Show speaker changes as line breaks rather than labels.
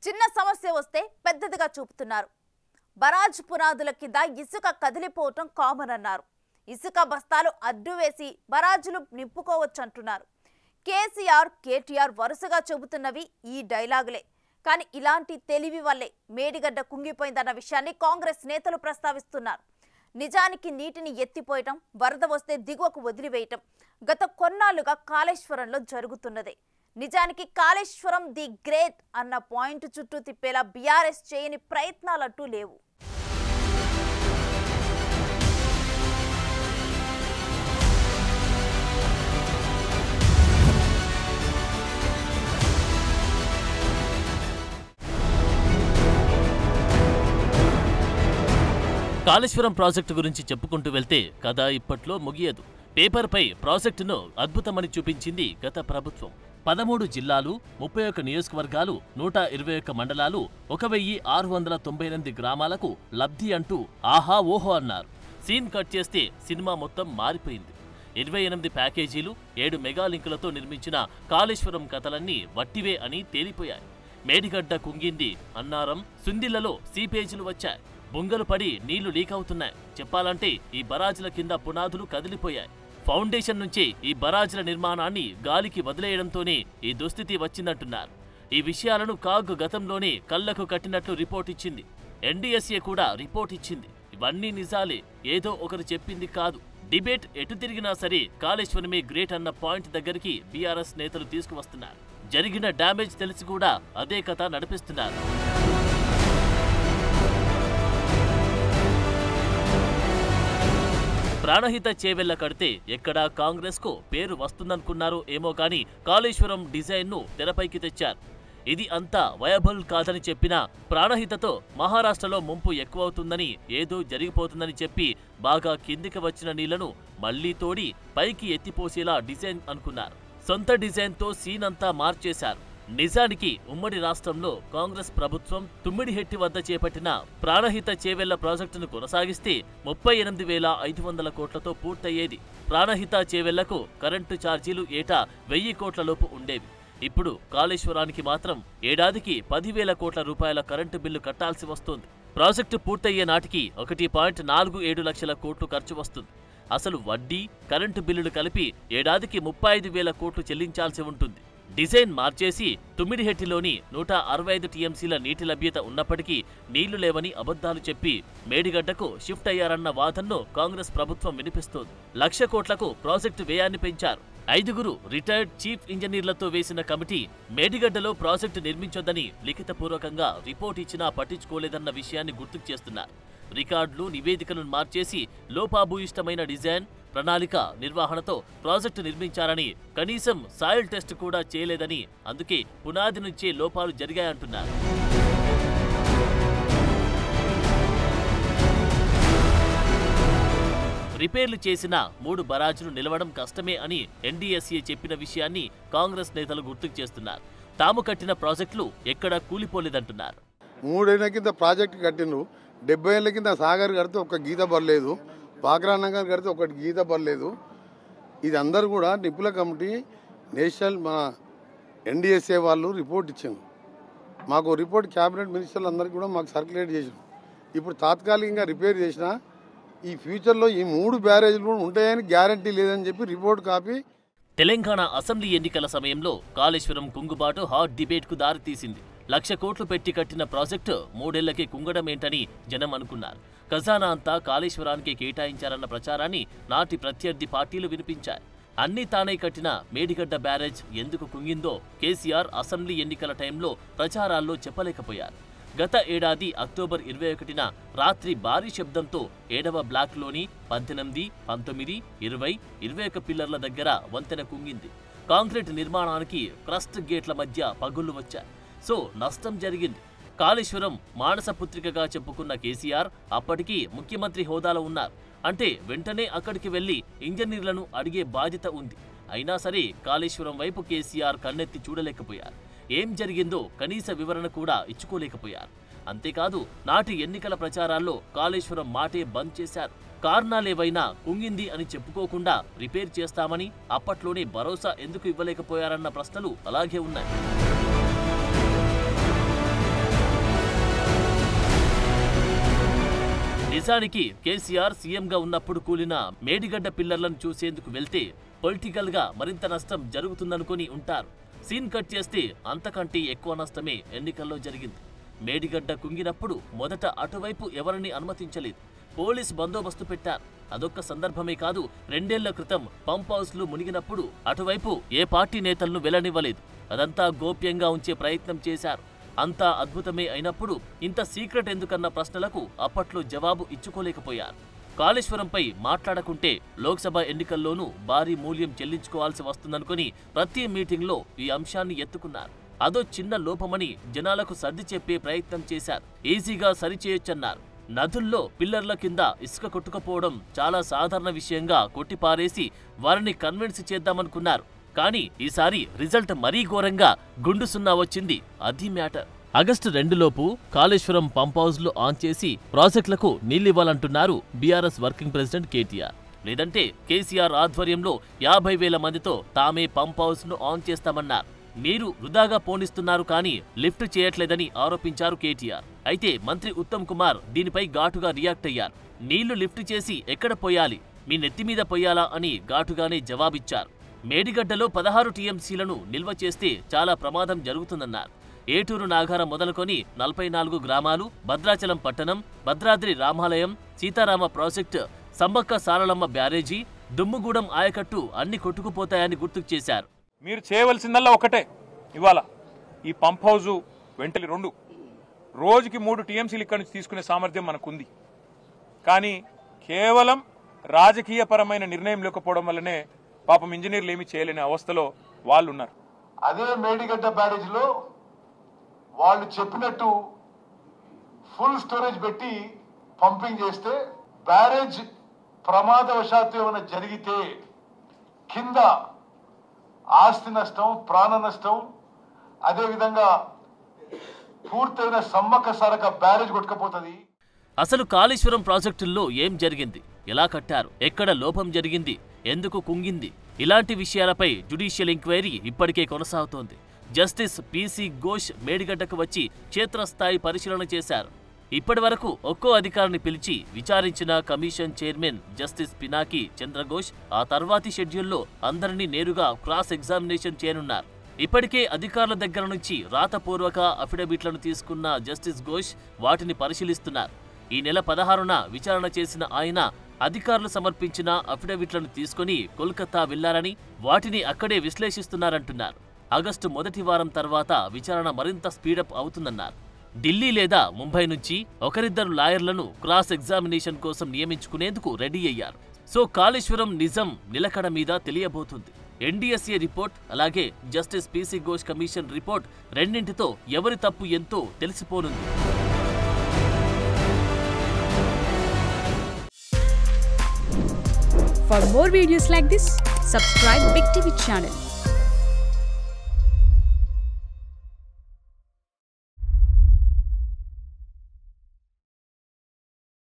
చిన్న సమస్య వస్తే పెద్దదిగా చూపుతున్నారు బరాజ్ పునాదుల కింద ఇసుక కదిలిపోవటం కామన్ అన్నారు ఇసుక బస్తాలు అడ్డు వేసి బరాజులు నింపుకోవచ్చు అంటున్నారు కేసీఆర్ కేటీఆర్ వరుసగా చెబుతున్నవి ఈ డైలాగులే కానీ ఇలాంటి తెలివి వల్లే మేడిగడ్డ కుంగిపోయిందన్న విషయాన్ని కాంగ్రెస్ నేతలు ప్రస్తావిస్తున్నారు నిజానికి నీటిని ఎత్తిపోయటం వరద వస్తే దిగువకు వదిలివేయటం గత కొన్నాళ్లుగా కాళేశ్వరంలో జరుగుతున్నదే నిజానికి కాళేశ్వరం ది గ్రేట్ అన్న పాయింట్ చుట్టూ తిప్పేలా బీఆర్ఎస్ చేయని ప్రయత్నాలంటూ లేవు
కాళేశ్వరం ప్రాజెక్టు గురించి చెప్పుకుంటూ వెళ్తే కథ ఇప్పట్లో ముగియదు పేపర్పై ప్రాజెక్టును అద్భుతమని చూపించింది గత ప్రభుత్వం పదమూడు జిల్లాలు ముప్పై ఒక్క నియోజకవర్గాలు నూట ఇరవై ఒక్క మండలాలు ఒక వెయ్యి ఆరు వందల తొంభై ఎనిమిది గ్రామాలకు లబ్ధి అంటూ ఆహా ఓహో అన్నారు సీన్ కట్ చేస్తే సినిమా మొత్తం మారిపోయింది ఇరవై ఎనిమిది ప్యాకేజీలు ఏడు మెగా లింకులతో నిర్మించిన కాళేశ్వరం కథలన్నీ వట్టివే అని తేలిపోయాయి మేడిగడ్డ కుంగింది అన్నారం సుందిళ్లలో సీపేజీలు వచ్చాయి బొంగలు పడి నీళ్లు లీక్ అవుతున్నాయి చెప్పాలంటే ఈ బరాజుల కింద పునాదులు కదిలిపోయాయి ఫౌండేషన్ నుంచే ఈ బరాజుల నిర్మాణాన్ని గాలికి వదిలేయడంతోనే ఈ దుస్థితి వచ్చిందంటున్నారు ఈ విషయాలను కాగ్ గతంలోనే కళ్లకు కట్టినట్లు రిపోర్ట్ ఇచ్చింది ఎన్డీఎస్ఏ కూడా రిపోర్ట్ ఇచ్చింది ఇవన్నీ నిజాలే ఏదో ఒకరు చెప్పింది కాదు డిబేట్ ఎటు తిరిగినా సరే కాళేశ్వరమే గ్రేట్ అన్న పాయింట్ దగ్గరికి బీఆర్ఎస్ నేతలు తీసుకువస్తున్నారు జరిగిన డ్యామేజ్ తెలిసి కూడా అదే కథ నడిపిస్తున్నారు ప్రాణహిత చేవెళ్ల కడితే ఎక్కడా కాంగ్రెస్ కు పేరు వస్తుందనుకున్నారో ఏమో కానీ కాళేశ్వరం డిజైన్ ను తెరపైకి తెచ్చారు ఇది అంతా వయబుల్ కాదని చెప్పినా ప్రాణహితతో మహారాష్ట్రలో ముంపు ఎక్కువవుతుందని ఏదో జరిగిపోతుందని చెప్పి బాగా కిందికి వచ్చిన నీళ్లను మళ్లీ తోడి పైకి ఎత్తిపోసేలా డిజైన్ అనుకున్నారు సొంత డిజైన్తో సీన్ అంతా మార్చేశారు నిజానికి ఉమ్మడి రాష్ట్రంలో కాంగ్రెస్ ప్రభుత్వం తుమ్మిడిహెట్టి వద్ద చేపట్టిన ప్రాణహిత చేవెళ్ల ప్రాజెక్టును కొనసాగిస్తే ముప్పై ఎనిమిది వేల ఐదు వందల కోట్లతో పూర్తయ్యేది ప్రాణహిత చేవెళ్లకు కరెంటు ఛార్జీలు ఏటా వెయ్యి కోట్ల లోపు ఉండేవి ఇప్పుడు కాళేశ్వరానికి మాత్రం ఏడాదికి పదివేల కోట్ల రూపాయల కరెంటు బిల్లు కట్టాల్సి వస్తోంది ప్రాజెక్టు పూర్తయ్యే నాటికి ఒకటి పాయింట్ నాలుగు ఏడు లక్షల కోట్లు ఖర్చు వస్తుంది అసలు వడ్డీ కరెంటు బిల్లులు కలిపి ఏడాదికి ముప్పై ఐదు వేల కోట్లు చెల్లించాల్సి ఉంటుంది డిజైన్ మార్చేసి తుమ్మిడిహెట్టిలోని నూట అరవై ఐదు టీఎంసీల నీటి లభ్యత ఉన్నప్పటికీ నీళ్లు లేవని అబద్ధాలు చెప్పి మేడిగడ్డకు షిఫ్ట్ అయ్యారన్న వాదనను కాంగ్రెస్ ప్రభుత్వం వినిపిస్తోంది లక్ష కోట్లకు ప్రాజెక్టు వ్యయాన్ని పెంచారు ఐదుగురు రిటైర్డ్ చీఫ్ ఇంజనీర్లతో వేసిన కమిటీ మేడిగడ్డలో ప్రాజెక్టు నిర్మించొద్దని లిఖితపూర్వకంగా రిపోర్ట్ ఇచ్చినా పట్టించుకోలేదన్న విషయాన్ని గుర్తుకు చేస్తున్నారు రికార్డులు నివేదికలను మార్చేసి లోపాభూయిష్టమైన డిజైన్ ప్రణాళిక నిర్వహణతో ప్రాజెక్టు నిర్మించారని కనీసం సాయిల్ టెస్ట్ కూడా చేయలేదని అందుకే పునాది నుంచే లోపాలు జరిగాయంటున్నారు రిపేర్లు చేసిన మూడు బరాజులు నిలవడం కష్టమే అని ఎన్డీఎస్ఏ చెప్పిన విషయాన్ని కాంగ్రెస్ నేతలు గుర్తుకు చేస్తున్నారు తాము కట్టిన ప్రాజెక్టులు ఎక్కడా కూలిపోలేదంటున్నారు
మూడేళ్ల కింద ప్రాజెక్ట్ కట్టిండ్రు డెబ్బై ఏళ్ళ కింద సాగర్ కడితే ఒక గీత పర్లేదు పాకరా నగర్ కడితే ఒకటి గీత పర్లేదు ఇది అందరు కూడా నిపుల కమిటీ నేషనల్ మన ఎన్డీఎస్ఏ వాళ్ళు రిపోర్ట్ ఇచ్చింది మాకు రిపోర్ట్ క్యాబినెట్ మినిస్టర్లు అందరికీ కూడా మాకు సర్క్యులేట్ చేసాం ఇప్పుడు తాత్కాలికంగా రిపేర్ చేసినా ఈ ఫ్యూచర్లో ఈ మూడు బ్యారేజ్లు కూడా ఉంటాయని గ్యారంటీ లేదని చెప్పి రిపోర్ట్ కాపీ
తెలంగాణ అసెంబ్లీ ఎన్నికల సమయంలో కాళేశ్వరం కుంగుబాటు హాట్ డిబేట్కు దారితీసింది లక్ష కోట్లు పెట్టి కట్టిన ప్రాజెక్టు మూడేళ్లకే కుంగడమేంటని జనం అనుకున్నారు ఖజానా అంతా కాళేశ్వరానికి కేటాయించారన్న ప్రచారాన్ని నాటి ప్రత్యర్థి పార్టీలు వినిపించాయి అన్నీ తానే కట్టిన మేడిగడ్డ బ్యారేజ్ ఎందుకు కుంగిందో కేసీఆర్ అసెంబ్లీ ఎన్నికల టైంలో ప్రచారాల్లో చెప్పలేకపోయారు గత ఏడాది అక్టోబర్ ఇరవై ఒకటిన రాత్రి భారీ శబ్దంతో ఏడవ బ్లాక్లోని పద్దెనిమిది పంతొమ్మిది ఇరవై ఇరవై ఒక పిల్లర్ల దగ్గర వంతెన కుంగింది కాంక్రీట్ నిర్మాణానికి క్రస్ట్ గేట్ల మధ్య పగుళ్లు వచ్చాయి సో నష్టం జరిగింది కాళేశ్వరం మానస పుత్రికగా చెప్పుకున్న కేసీఆర్ అప్పటికీ ముఖ్యమంత్రి హోదాలో ఉన్నారు అంటే వెంటనే అక్కడికి వెళ్లి ఇంజనీర్లను అడిగే బాధ్యత ఉంది అయినా సరే కాళేశ్వరం వైపు కేసీఆర్ కన్నెత్తి చూడలేకపోయారు ఏం జరిగిందో కనీస వివరణ కూడా ఇచ్చుకోలేకపోయారు అంతేకాదు నాటి ఎన్నికల ప్రచారాల్లో కాళేశ్వరం మాటే బంద్ చేశారు కారణాలేవైనా కుంగింది అని చెప్పుకోకుండా రిపేర్ చేస్తామని అప్పట్లోనే భరోసా ఎందుకు ఇవ్వలేకపోయారన్న ప్రశ్నలు అలాగే ఉన్నాయి నిజానికి కేసీఆర్ సీఎంగా ఉన్నప్పుడు కూలిన మేడిగడ్డ పిల్లర్లను చూసేందుకు వెళ్తే పొలిటికల్ గా మరింత నష్టం జరుగుతుందనుకుని ఉంటారు సీన్ కట్ చేస్తే అంతకంటే ఎక్కువ నష్టమే ఎన్నికల్లో జరిగింది మేడిగడ్డ కుంగినప్పుడు మొదట అటువైపు ఎవరిని అనుమతించలేదు పోలీస్ బందోబస్తు పెట్టారు అదొక్క సందర్భమే కాదు రెండేళ్ల క్రితం పంప్ హౌస్లు మునిగినప్పుడు అటువైపు ఏ పార్టీ నేతలను వెళ్లనివ్వలేదు అదంతా గోప్యంగా ఉంచే ప్రయత్నం చేశారు అంతా అద్భుతమే అయినప్పుడు ఇంత సీక్రెట్ ఎందుకన్న ప్రశ్నలకు అప్పట్లో జవాబు ఇచ్చుకోలేకపోయారు కాళేశ్వరంపై మాట్లాడకుంటే లోక్సభ ఎన్నికల్లోనూ భారీ మూల్యం చెల్లించుకోవాల్సి వస్తుందనుకుని ప్రతి మీటింగ్లో ఈ అంశాన్ని ఎత్తుకున్నారు అదో చిన్న లోపమని జనాలకు సర్ది చెప్పే ప్రయత్నం చేశారు ఈజీగా సరిచేయొచ్చన్నారు నదుల్లో పిల్లర్ల కింద ఇసుక కొట్టుకుపోవడం చాలా సాధారణ విషయంగా కొట్టిపారేసి వారిని కన్విన్స్ చేద్దామనుకున్నారు కానీ ఈసారి రిజల్ట్ మరీ ఘోరంగా గుండు సున్నా వచ్చింది అది మ్యాటర్ ఆగస్టు రెండులోపు కాళేశ్వరం పంప్ హౌస్లు ఆన్ చేసి ప్రాజెక్టులకు నీళ్లివ్వాలంటున్నారు బీఆర్ఎస్ వర్కింగ్ ప్రెసిడెంట్ కేటీఆర్ లేదంటే కేసీఆర్ ఆధ్వర్యంలో యాభై వేల మందితో తామే పంప్ హౌస్ ను ఆన్ చేస్తామన్నారు నీరు వృధాగా పోనిస్తున్నారు కానీ లిఫ్ట్ చేయట్లేదని ఆరోపించారు కేటీఆర్ అయితే మంత్రి ఉత్తమ్ కుమార్ దీనిపై ఘాటుగా రియాక్ట్ అయ్యారు నీళ్లు లిఫ్ట్ చేసి ఎక్కడ పోయాలి మీ నెత్తి మీద పోయాలా అని ఘాటుగానే జవాబిచ్చారు మేడిగడ్డలో పదహారు టీఎంసీలను నిల్వ చేస్తే చాలా ప్రమాదం జరుగుతుందన్నారు ఏటూరు నాగారం మొదలుకొని నలభై నాలుగు గ్రామాలు భద్రాచలం పట్టణం భద్రాద్రి రామాలయం సీతారామ ప్రాజెక్టు సమ్మక్క సారలమ్మ బ్యారేజీ దుమ్ముగూడెం ఆయకట్టు అన్ని కొట్టుకుపోతాయని గుర్తుకు చేశారు
మీరు చేయవలసిందల్లా ఒకటే ఇవాళ ఈ పంప్ హౌజు వెంటలి రెండు రోజుకి మూడు టీఎంసీలు ఇక్కడి నుంచి తీసుకునే సామర్థ్యం మనకుంది కానీ కేవలం రాజకీయపరమైన నిర్ణయం లేకపోవడం వల్లనే పాపం ఇంజనీర్లు ఏమీ చేయలేని అవస్థలో వాళ్ళు ఉన్నారు
అదే మేడిగడ్డ బ్యారేజ్లో వాళ్ళు చెప్పినట్టు ఫుల్ స్టోరేజ్ పెట్టి పంపింగ్ చేస్తే బ్యారేజ్ ప్రమాదవశాత్తు ఏమైనా జరిగితే కింద ఆస్తి నష్టం ప్రాణ నష్టం అదేవిధంగా పూర్తయిన సమ్మక్క సరక బ్యారేజ్ కొట్టుకపోతుంది
అసలు కాళేశ్వరం ప్రాజెక్టుల్లో ఏం జరిగింది ఎలా కట్టారు ఎక్కడ లోపం జరిగింది ఎందుకు కుంగింది ఇలాంటి విషయాలపై జ్యుడిషియల్ ఎంక్వైరీ ఇప్పటికే కొనసాగుతోంది జస్టిస్ పీసీ ఘోష్ మేడిగడ్డకు వచ్చి క్షేత్రస్థాయి పరిశీలన చేశారు ఇప్పటి వరకు ఒక్కో అధికారిని పిలిచి విచారించిన commission chairman justice Pinaki Chandra Ghosh ఆ తర్వాతి షెడ్యూల్లో అందరినీ నేరుగా క్రాస్ ఎగ్జామినేషన్ చేయనున్నారు ఇప్పటికే అధికారుల దగ్గర నుంచి రాతపూర్వక అఫిడవిట్లను తీసుకున్న జస్టిస్ ఘోష్ వాటిని పరిశీలిస్తున్నారు ఈ నెల పదహారున విచారణ చేసిన ఆయన అధికారులు సమర్పించిన అఫిడవిట్లను తీసుకుని కోల్కతా వెళ్లారని వాటిని అక్కడే విశ్లేషిస్తున్నారంటున్నారు ఆగస్టు మొదటి వారం తర్వాత విచారణ మరింత స్పీడప్ అవుతుందన్నారు ఢిల్లీ లేదా ముంబై నుంచి ఒకరిద్దరు లాయర్లను క్రాస్ ఎగ్జామినేషన్ కోసం నియమించుకునేందుకు రెడీ అయ్యారు సో కాళేశ్వరం నిజం నిలకడ మీద తెలియబోతుంది ఎన్డీఎస్ఏ రిపోర్ట్ అలాగే justice PC Ghosh commission report రెండింటితో ఎవరి తప్పు ఎంతో తెలిసిపోనుంది
For more videos like this, subscribe Big TV channel